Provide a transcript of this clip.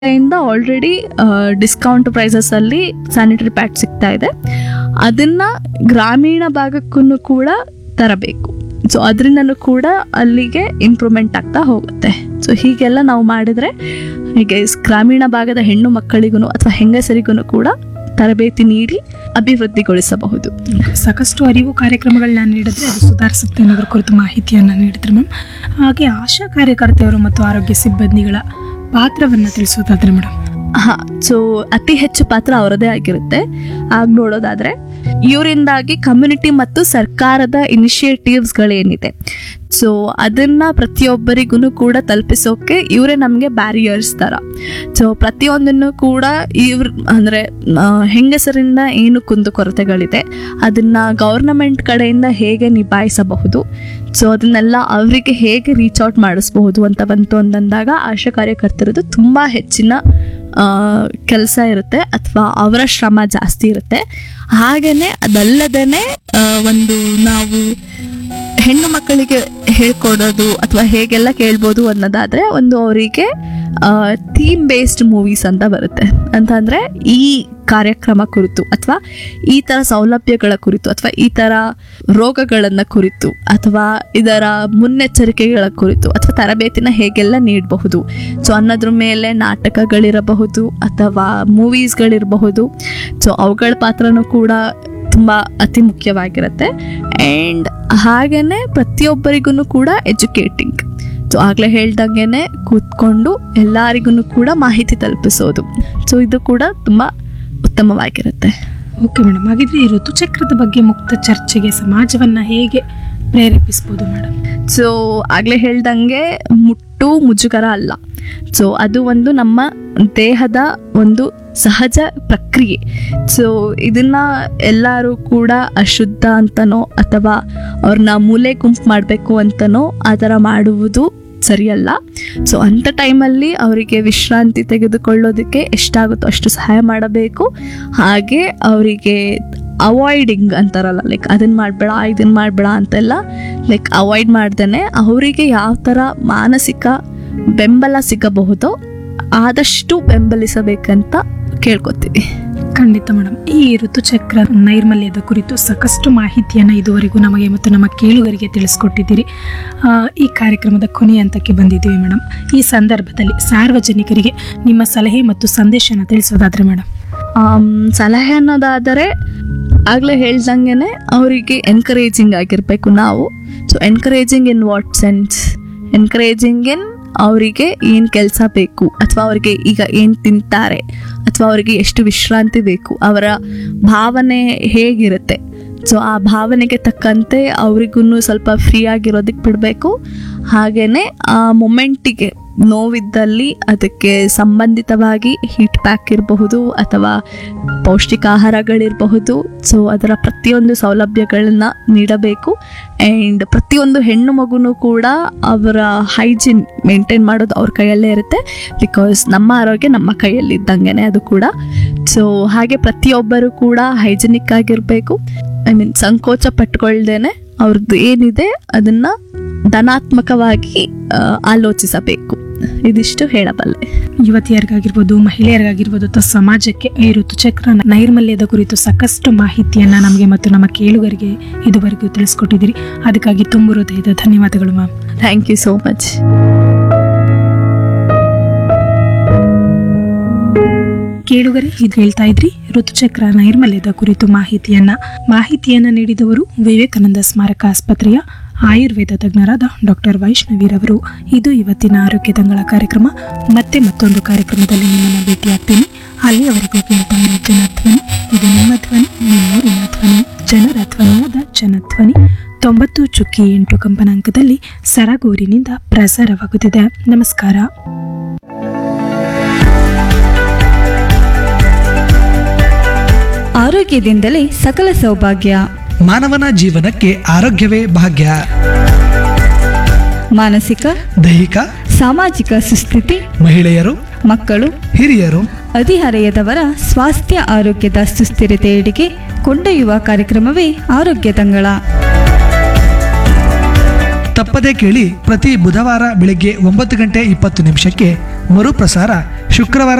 ಇಂದ already discount prices ಅಲ್ಲಿ sanitary pad ಸಿಗ್ತಾ ಇದೆ ಅದನ್ನ ಗ್ರಾಮೀಣ ಭಾಗಕ್ಕೂ ಕೂಡ ತರಬೇಕು ಸೊ ಅದರಿಂದನೂ ಕೂಡ ಅಲ್ಲಿಗೆ ಇಂಪ್ರೂವ್ಮೆಂಟ್ ಆಗ್ತಾ ಹೋಗುತ್ತೆ ಸೊ ಹೀಗೆಲ್ಲ ನಾವು ಮಾಡಿದ್ರೆ ಹೀಗೆ ಸ್- ಗ್ರಾಮೀಣ ಭಾಗದ ಹೆಣ್ಣು ಮಕ್ಕಳಿಗೂ ಅಥವಾ ಹೆಂಗಸರಿಗೂ ಕೂಡ ತರಬೇತಿ ನೀಡಿ ಅಭಿವೃದ್ಧಿಗೊಳಿಸಬಹುದು ಸಾಕಷ್ಟು ಅರಿವು ಕಾರ್ಯಕ್ರಮಗಳನ್ನ ನೀಡಿದ್ರೆ ಅದು ಸುಧಾರಿಸುತ್ತೆ ಅನ್ನೋದ್ರ ಕುರಿತು ಮಾಹಿತಿಯನ್ನು ನೀಡಿದ್ರು ಮ್ಯಾಮ್ ಹಾಗೆ ಆಶಾ ಕಾರ್ಯಕರ್ತೆಯರು ಮತ್ತು ಆರೋಗ್ಯ ಸಿಬ್ಬಂದಿಗಳ ಪಾತ್ರವನ್ನು ತಿಳಿಸೋದಾದ್ರೆ ಮೇಡಮ್ ಹಾ ಸೊ ಅತಿ ಹೆಚ್ಚು ಪಾತ್ರ ಅವರದೇ ಆಗಿರುತ್ತೆ ಆಗ ನೋಡೋದಾದ್ರೆ ಇವರಿಂದಾಗಿ ಕಮ್ಯುನಿಟಿ ಮತ್ತು ಸರ್ಕಾರದ ಇನಿಷಿಯೇಟಿವ್ಸ್ಗಳೇನಿದೆ ಸೊ ಅದನ್ನ ಪ್ರತಿಯೊಬ್ಬರಿಗೂ ಕೂಡ ತಲುಪಿಸೋಕೆ ಇವರೇ ನಮಗೆ ಬ್ಯಾರಿಯರ್ಸ್ ಥರ ಸೊ ಪ್ರತಿಯೊಂದನ್ನು ಕೂಡ ಇವ್ರ ಅಂದರೆ ಹೆಂಗಸರಿಂದ ಏನು ಕುಂದುಕೊರತೆಗಳಿದೆ ಅದನ್ನ ಗೌರ್ನಮೆಂಟ್ ಕಡೆಯಿಂದ ಹೇಗೆ ನಿಭಾಯಿಸಬಹುದು ಸೊ ಅದನ್ನೆಲ್ಲ ಅವರಿಗೆ ಹೇಗೆ ರೀಚ್ ಔಟ್ ಮಾಡಿಸಬಹುದು ಅಂತ ಬಂತು ಅಂತಂದಾಗ ಆಶಾ ಕಾರ್ಯಕರ್ತರದ್ದು ತುಂಬ ಹೆಚ್ಚಿನ ಕೆಲಸ ಇರುತ್ತೆ ಅಥವಾ ಅವರ ಶ್ರಮ ಜಾಸ್ತಿ ಇರುತ್ತೆ ಹಾಗೆಯೇ ಅದಲ್ಲದೇ ಒಂದು ನಾವು ಹೆಣ್ಣು ಮಕ್ಕಳಿಗೆ ಹೇಳ್ಕೊಡೋದು ಅಥವಾ ಹೇಗೆಲ್ಲ ಕೇಳ್ಬೋದು ಅನ್ನೋದಾದ್ರೆ ಒಂದು ಅವರಿಗೆ ಥೀಮ್ ಬೇಸ್ಡ್ ಮೂವೀಸ್ ಅಂತ ಬರುತ್ತೆ ಅಂತಂದ್ರೆ ಈ ಕಾರ್ಯಕ್ರಮ ಕುರಿತು ಅಥವಾ ಈ ಥರ ಸೌಲಭ್ಯಗಳ ಕುರಿತು ಅಥವಾ ಈ ಥರ ರೋಗಗಳನ್ನು ಕುರಿತು ಅಥವಾ ಇದರ ಮುನ್ನೆಚ್ಚರಿಕೆಗಳ ಕುರಿತು ಅಥವಾ ತರಬೇತಿನ ಹೇಗೆಲ್ಲ ನೀಡಬಹುದು ಸೊ ಅನ್ನೋದ್ರ ಮೇಲೆ ನಾಟಕಗಳಿರಬಹುದು ಅಥವಾ ಮೂವೀಸ್ಗಳಿರಬಹುದು ಸೊ ಅವುಗಳ ಪಾತ್ರನೂ ಕೂಡ ತುಂಬ ಅತಿ ಮುಖ್ಯವಾಗಿರುತ್ತೆ ಆ್ಯಂಡ್ ಹಾಗೇನೆ ಪ್ರತಿಯೊಬ್ಬರಿಗೂ ಕೂಡ ಎಜುಕೇಟಿಂಗ್ ಸೊ ಆಗಲೇ ಹೇಳ್ದಂಗೆ ಕೂತ್ಕೊಂಡು ಎಲ್ಲರಿಗೂ ಕೂಡ ಮಾಹಿತಿ ತಲುಪಿಸೋದು ಸೊ ಇದು ಕೂಡ ತುಂಬ ಉತ್ತಮವಾಗಿರುತ್ತೆ ಓಕೆ ಮೇಡಮ್ ಹಾಗಿದ್ರೆ ಈ ಋತುಚಕ್ರದ ಬಗ್ಗೆ ಮುಕ್ತ ಚರ್ಚೆಗೆ ಸಮಾಜವನ್ನ ಹೇಗೆ ಪ್ರೇರೇಪಿಸ್ಬೋದು ಮೇಡಮ್ ಸೊ ಆಗಲೇ ಹೇಳ್ದಂಗೆ ಮುಟ್ಟು ಮುಜುಗರ ಅಲ್ಲ ಸೊ ಅದು ಒಂದು ನಮ್ಮ ದೇಹದ ಒಂದು ಸಹಜ ಪ್ರಕ್ರಿಯೆ ಸೊ ಇದನ್ನ ಎಲ್ಲರೂ ಕೂಡ ಅಶುದ್ಧ ಅಂತನೋ ಅಥವಾ ಅವ್ರನ್ನ ಮೂಲೆ ಗುಂಪು ಮಾಡಬೇಕು ಅಂತನೋ ಆ ಥರ ಮಾಡುವುದು ಸರಿಯಲ್ಲ ಸೊ ಅಂಥ ಟೈಮಲ್ಲಿ ಅವರಿಗೆ ವಿಶ್ರಾಂತಿ ತೆಗೆದುಕೊಳ್ಳೋದಕ್ಕೆ ಎಷ್ಟಾಗುತ್ತೋ ಅಷ್ಟು ಸಹಾಯ ಮಾಡಬೇಕು ಹಾಗೆ ಅವರಿಗೆ ಅವಾಯ್ಡಿಂಗ್ ಅಂತಾರಲ್ಲ ಲೈಕ್ ಅದನ್ನ ಮಾಡಬೇಡ ಇದನ್ನ ಮಾಡಬೇಡ ಅಂತೆಲ್ಲ ಲೈಕ್ ಅವಾಯ್ಡ್ ಮಾಡ್ದೇ ಅವರಿಗೆ ಯಾವ ಥರ ಮಾನಸಿಕ ಬೆಂಬಲ ಸಿಗಬಹುದೋ ಆದಷ್ಟು ಬೆಂಬಲಿಸಬೇಕಂತ ಕೇಳ್ಕೊತೀವಿ ಖಂಡಿತ ಮೇಡಮ್ ಈ ಋತುಚಕ್ರ ನೈರ್ಮಲ್ಯದ ಕುರಿತು ಸಾಕಷ್ಟು ಮಾಹಿತಿಯನ್ನು ಇದುವರೆಗೂ ನಮಗೆ ಮತ್ತು ನಮ್ಮ ಕೇಳುಗರಿಗೆ ತಿಳಿಸ್ಕೊಟ್ಟಿದ್ದೀರಿ ಆ, ಈ ಕಾರ್ಯಕ್ರಮದ ಕೊನೆಯ ಹಂತಕ್ಕೆ ಬಂದಿದ್ದೀವಿ ಮೇಡಮ್ ಈ ಸಂದರ್ಭದಲ್ಲಿ ಸಾರ್ವಜನಿಕರಿಗೆ ನಿಮ್ಮ ಸಲಹೆ ಮತ್ತು ಸಂದೇಶನ ತಿಳಿಸೋದಾದ್ರೆ ಮೇಡಮ್ ಆಮ್, ಸಲಹೆ ಅನ್ನೋದಾದರೆ ಆಗಲೇ ಹೇಳ್ದಂಗೆ ಅವರಿಗೆ ಎನ್ಕರೇಜಿಂಗ್ ಆಗಿರಬೇಕು ನಾವು so encouraging in what sense encouraging in ಅವರಿಗೆ ಏನು ಕೆಲಸ ಬೇಕು ಅಥವಾ ಅವರಿಗೆ ಈಗ ಏನು ತಿಂತಾರೆ ಅಥವಾ ಅವರಿಗೆ ಎಷ್ಟು ವಿಶ್ರಾಂತಿ ಬೇಕು ಅವರ ಭಾವನೆ ಹೇಗಿರುತ್ತೆ ಸೊ ಆ ಭಾವನೆಗೆ ತಕ್ಕಂತೆ ಅವ್ರಿಗೂ ಸ್ವಲ್ಪ ಫ್ರೀ ಆಗಿರೋದಕ್ಕೆ ಬಿಡಬೇಕು ಹಾಗೆಯೇ ಆ ಮೊಮೆಂಟಿಗೆ ನೋವಿದ್ದಲ್ಲಿ ಅದಕ್ಕೆ ಸಂಬಂಧಿತವಾಗಿ ಹೀಟ್ ಪ್ಯಾಕ್ ಇರಬಹುದು ಅಥವಾ ಪೌಷ್ಟಿಕ ಆಹಾರಗಳಿರಬಹುದು ಸೊ ಅದರ ಪ್ರತಿಯೊಂದು ಸೌಲಭ್ಯಗಳನ್ನು ನೀಡಬೇಕು ಆ್ಯಂಡ್ ಪ್ರತಿಯೊಂದು ಹೆಣ್ಣು ಮಗುನೂ ಕೂಡ ಅವರ ಹೈಜಿನ್ ಮೇಂಟೈನ್ ಮಾಡೋದು ಅವ್ರ ಕೈಯಲ್ಲೇ ಇರುತ್ತೆ ಬಿಕಾಸ್ ನಮ್ಮ ಆರೋಗ್ಯ ನಮ್ಮ ಕೈಯಲ್ಲಿ ಇದ್ದಂಗೆ ಅದು ಕೂಡ ಸೊ ಹಾಗೆ ಪ್ರತಿಯೊಬ್ಬರು ಕೂಡ ಹೈಜಿನಿಕ್ ಆಗಿರಬೇಕು ಐ ಮೀನ್ ಸಂಕೋಚ ಪಟ್ಕೊಳ್ದೇನೆ ಅವ್ರದ್ದು ಏನಿದೆ ಅದನ್ನ ಧನಾತ್ಮಕವಾಗಿ ಆ, ಆಲೋಚಿಸಬೇಕು ಇದಿಷ್ಟು ಹೇಳಬಲ್ಲೆ ಯುವತಿಯರಿಗಾಗಿರ್ಬೋದು ಮಹಿಳೆಯರಿಗಾಗಿರ್ಬೋದು ಅಥವಾ ಸಮಾಜಕ್ಕೆ ಈ ಋತುಚಕ್ರ ನೈರ್ಮಲ್ಯದ ಕುರಿತು ಸಾಕಷ್ಟು ಮಾಹಿತಿಯನ್ನು ನಮಗೆ ಮತ್ತು ನಮ್ಮ ಕೇಳುಗರಿಗೆ ಇದುವರೆಗೂ ತಿಳಿಸ್ಕೊಟ್ಟಿದ್ದೀರಿ ಅದಕ್ಕಾಗಿ ತುಂಬ ಹೃದಯದ ಧನ್ಯವಾದಗಳು ma'am thank you so much ಕೇಳುಗರೆ ಇದು ಹೇಳ್ತಾ ಇದ್ರಿ ಋತುಚಕ್ರ ನೈರ್ಮಲ್ಯದ ಕುರಿತು ಮಾಹಿತಿಯನ್ನ ಮಾಹಿತಿಯನ್ನ ನೀಡಿದವರು ವಿವೇಕಾನಂದ ಸ್ಮಾರಕ ಆಸ್ಪತ್ರೆಯ ಆಯುರ್ವೇದ ತಜ್ಞರಾದ ಡಾಕ್ಟರ್ ವೈಷ್ಣವಿರವರು ಇದು ಇವತ್ತಿನ ಆರೋಗ್ಯ ತಂಗಳ ಕಾರ್ಯಕ್ರಮ ಮತ್ತೆ ಮತ್ತೊಂದು ಕಾರ್ಯಕ್ರಮದಲ್ಲಿ ನಿಮ್ಮನ್ನು ಭೇಟಿಯಾಗ್ತೀನಿ ಅಲ್ಲಿಯವರೆಗೂ ಕೇಳ್ತಾ ಇರೋ ಜನಧ್ವನಿ ಇದು ನಿಮ್ಮ ಧ್ವನಿ ನಿಮ್ಮೂರಿನ ಧ್ವನಿ ಜನರ ಧ್ವನಿಯಾದ ಜನಧ್ವನಿ ತೊಂಬತ್ತು ಚುಕ್ಕಿ ಎಂಟು ಕಂಪನಾಂಕದಲ್ಲಿ ಸರಗೂರಿನಿಂದ ಪ್ರಸಾರವಾಗುತ್ತಿದೆ ನಮಸ್ಕಾರ ಆರೋಗ್ಯದಿಂದಲೇ ಸಕಲ ಸೌಭಾಗ್ಯ ಮಾನವನ ಜೀವನಕ್ಕೆ ಆರೋಗ್ಯವೇ ಭಾಗ್ಯ ಮಾನಸಿಕ ದೈಹಿಕ ಸಾಮಾಜಿಕ ಸುಸ್ಥಿತಿ ಮಹಿಳೆಯರು ಮಕ್ಕಳು ಹಿರಿಯರು ಹದಿಹರೆಯದವರ ಸ್ವಾಸ್ಥ್ಯ ಆರೋಗ್ಯದ ಸುಸ್ಥಿರತೆಯೆಡೆಗೆ ಕೊಂಡೊಯ್ಯುವ ಕಾರ್ಯಕ್ರಮವೇ ಆರೋಗ್ಯ ತಂಗಳ ತಪ್ಪದೇ ಕೇಳಿ ಪ್ರತಿ ಬುಧವಾರ ಬೆಳಗ್ಗೆ ಒಂಬತ್ತು ಗಂಟೆ ಇಪ್ಪತ್ತು ನಿಮಿಷಕ್ಕೆ ಮರುಪ್ರಸಾರ ಶುಕ್ರವಾರ